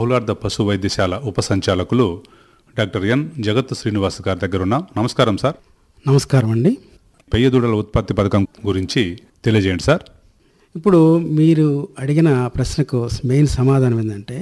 బహుళార్థ పశు వైద్యశాల ఉప సంచాలకులు డాక్టర్ ఎన్ జగత్ శ్రీనివాస్ గారి దగ్గర ఉన్న నమస్కారం సార్ నమస్కారం అండి పెయ్యదూడల ఉత్పత్తి పథకం గురించి తెలియజేయండి సార్ ఇప్పుడు మీరు అడిగిన ప్రశ్నకు మెయిన్ సమాధానం ఏంటంటే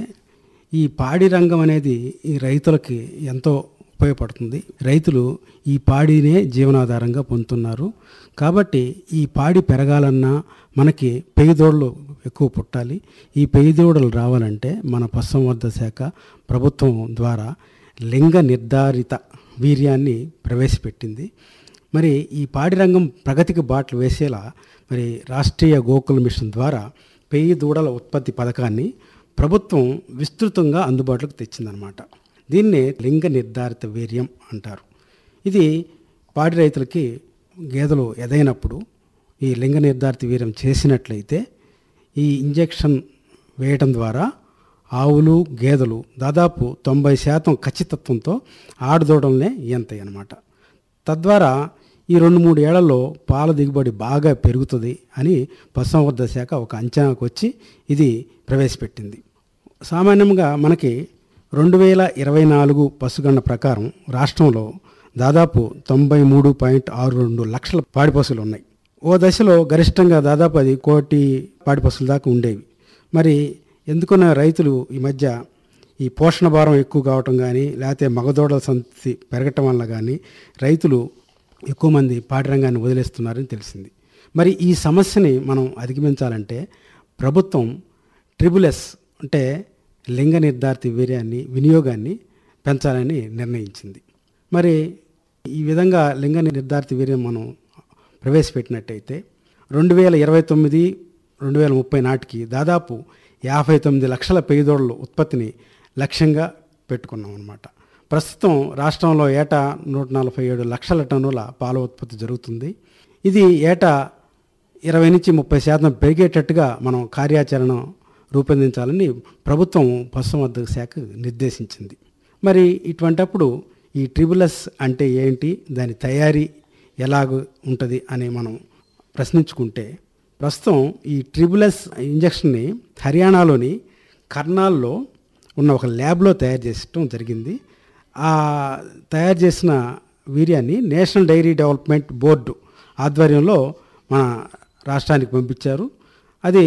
ఈ పాడి రంగం అనేది ఈ రైతులకి ఎంతో ఉపయోగపడుతుంది రైతులు ఈ పాడినే జీవనాధారంగా పొందుతున్నారు కాబట్టి ఈ పాడి పెరగాలన్నా మనకి పెయ్యదోడలు ఎక్కువ పుట్టాలి ఈ పెయ్యదోడలు రావాలంటే మన పశుసంవర్ధ శాఖ ప్రభుత్వం ద్వారా లింగ నిర్ధారిత వీర్యాన్ని ప్రవేశపెట్టింది మరి ఈ పాడి రంగం ప్రగతికి బాటలు వేసేలా మరి రాష్ట్రీయ గోకుల మిషన్ ద్వారా పెయ్యి దూడల ఉత్పత్తి పథకాన్ని ప్రభుత్వం విస్తృతంగా అందుబాటులోకి తెచ్చిందనమాట దీన్నే లింగ నిర్ధారిత వీర్యం అంటారు ఇది పాడి రైతులకి గేదెలు ఎదైనప్పుడు ఈ లింగ నిర్ధారిత వీర్యం చేసినట్లయితే ఈ ఇంజెక్షన్ వేయటం ద్వారా ఆవులు గేదెలు దాదాపు తొంభై శాతం ఖచ్చితత్వంతో ఆడదూడలనే ఈంతాయి అన్నమాట తద్వారా ఈ రెండు మూడు ఏళ్లలో పాల దిగుబడి బాగా పెరుగుతుంది అని పశుసంవర్ధక శాఖ ఒక అంచనాకు వచ్చి ఇది ప్రవేశపెట్టింది సామాన్యంగా మనకి రెండు వేల ఇరవై నాలుగు పశుగణన ప్రకారం రాష్ట్రంలో దాదాపు తొంభై మూడు పాయింట్ ఆరు రెండు లక్షల పాడి పశువులు ఉన్నాయి ఓ దశలో గరిష్టంగా దాదాపు అది కోటి పాడి పశువుల దాకా ఉండేవి మరి ఎందుకున్న రైతులు ఈ మధ్య ఈ పోషణ భారం ఎక్కువ కావటం కానీ లేకపోతే మగదోడల సంతతి పెరగటం వల్ల కానీ రైతులు ఎక్కువ మంది పాడి రంగాన్ని వదిలేస్తున్నారని తెలిసింది మరి ఈ సమస్యని మనం అధిగమించాలంటే ప్రభుత్వం ట్రిబుల్ ఎస్ అంటే లింగ నిర్ధారిత వీర్యాన్ని వినియోగాన్ని పెంచాలని నిర్ణయించింది మరి ఈ విధంగా లింగ నిర్ధారిత వీర్యం మనం ప్రవేశపెట్టినట్టయితే రెండు వేల ఇరవై తొమ్మిది రెండు వేల ముప్పై నాటికి దాదాపు యాభై తొమ్మిది లక్షల పెయ్యదోడల ఉత్పత్తిని లక్ష్యంగా పెట్టుకున్నాం అన్నమాట ప్రస్తుతం రాష్ట్రంలో ఏటా నూట నలభై ఏడు లక్షల టన్నుల పాల ఉత్పత్తి జరుగుతుంది ఇది ఏటా ఇరవై నుంచి ముప్పై శాతం పెరిగేటట్టుగా మనం కార్యాచరణ రూపొందించాలని ప్రభుత్వం పశుసంవర్ధక శాఖ నిర్దేశించింది మరి ఇటువంటప్పుడు ఈ ట్రిబులస్ అంటే ఏంటి దాని తయారీ ఎలాగ ఉంటుంది అని మనం ప్రశ్నించుకుంటే ప్రస్తుతం ఈ ట్రిబులస్ ఇంజక్షన్ని హర్యానాలోని కర్నాల్లో ఉన్న ఒక ల్యాబ్లో తయారు చేసడం జరిగింది ఆ తయారు చేసిన వీర్యాన్ని నేషనల్ డైరీ డెవలప్మెంట్ బోర్డు ఆధ్వర్యంలో మన రాష్ట్రానికి పంపించారు అది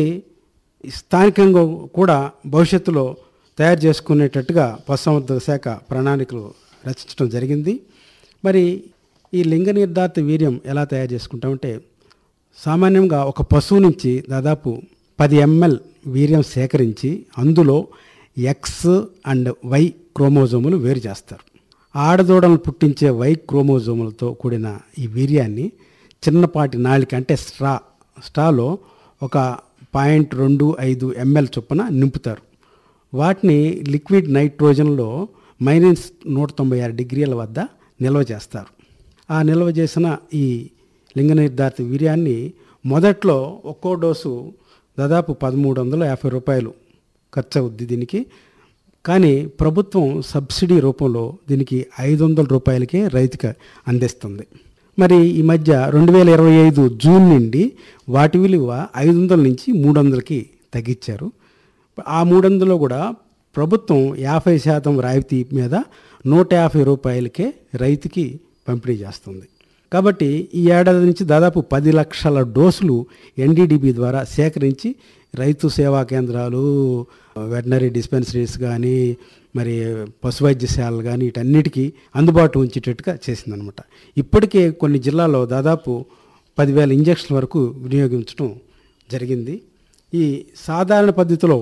స్థానికంగా కూడా భవిష్యత్తులో తయారు చేసుకునేటట్టుగా పశుసంవర్ధక శాఖ ప్రణాళికలు రచించడం జరిగింది మరి ఈ లింగ నిర్ధారిత వీర్యం ఎలా తయారు చేసుకుంటామంటే సామాన్యంగా ఒక పశువు నుంచి దాదాపు పది ఎంఎల్ వీర్యం సేకరించి అందులో ఎక్స్ అండ్ వై క్రోమోజోములు వేరు చేస్తారు ఆడదూడలను పుట్టించే వై క్రోమోజోములతో కూడిన ఈ వీర్యాన్ని చిన్నపాటి నాళిక అంటే స్ట్రా స్ట్రాలో ఒక పాయింట్ రెండు ఐదు ఎంఎల్ చొప్పున నింపుతారు వాటిని లిక్విడ్ నైట్రోజన్లో మైనస్ నూట తొంభై ఆరు డిగ్రీల వద్ద నిల్వ చేస్తారు ఆ నిల్వ చేసిన ఈ లింగ నిర్ధారిత వీర్యాన్ని మొదట్లో ఒక్కో డోసు దాదాపు పదమూడు వందల యాభై రూపాయలు ఖర్చు అవుద్ది దీనికి కానీ ప్రభుత్వం సబ్సిడీ రూపంలో దీనికి ఐదు వందల రూపాయలకే రైతుకి అందిస్తుంది మరి ఈ మధ్య రెండు వేల ఇరవై ఐదు జూన్ నుండి వాటి విలువ ఐదు వందల నుంచి మూడు వందలకి తగ్గించారు ఆ మూడు వందలు కూడా ప్రభుత్వం యాభై శాతం రాయితీ మీద నూట యాభై రూపాయలకే రైతుకి పంపిణీ చేస్తుంది కాబట్టి ఈ ఏడాది నుంచి దాదాపు పది లక్షల డోసులు ఎన్డీడీబీ ద్వారా సేకరించి రైతు సేవా కేంద్రాలు వెటనరీ డిస్పెన్సరీస్ కానీ మరి పశు వైద్యశాలలు కానీ వీటన్నిటికీ అందుబాటు ఉంచేటట్టుగా చేసిందనమాట ఇప్పటికే కొన్ని జిల్లాల్లో దాదాపు పదివేల ఇంజక్షన్ల వరకు వినియోగించడం జరిగింది ఈ సాధారణ పద్ధతిలో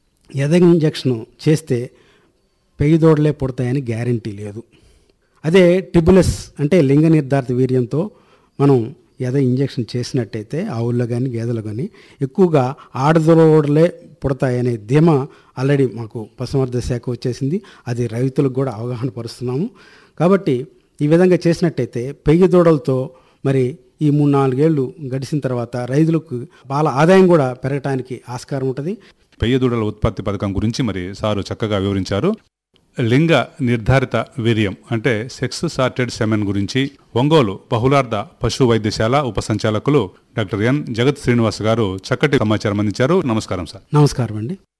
ఎద ఇంజక్షన్ చేస్తే పెయ్యిదోడలే పుడతాయని గ్యారంటీ లేదు అదే టిబులస్ అంటే లింగ నిర్ధారిత వీర్యంతో మనం ఏదో ఇంజెక్షన్ చేసినట్టయితే ఆవుల్లో కానీ గేదెలు కానీ ఎక్కువగా ఆడదోడలే పుడతాయనే ధీమా ఆల్రెడీ మాకు పశువర్ధ శాఖ వచ్చేసింది అది రైతులకు కూడా అవగాహన పరుస్తున్నాము కాబట్టి ఈ విధంగా చేసినట్టయితే పెయ్యి దూడలతో మరి ఈ మూడు నాలుగేళ్లు గడిచిన తర్వాత రైతులకు పాల ఆదాయం కూడా పెరగటానికి ఆస్కారం ఉంటుంది పెయ్యదూడల ఉత్పత్తి పథకం గురించి మరి సారు చక్కగా వివరించారు లింగ నిర్ధారిత వీర్యం అంటే సెక్స్ సార్టెడ్ సెమెన్ గురించి ఒంగోలు బహుళార్థ పశు వైద్యశాల ఉప సంచాలకులు డాక్టర్ ఎన్ జగత్ శ్రీనివాస్ గారు చక్కటి సమాచారం అందించారు నమస్కారం సార్ నమస్కారం అండి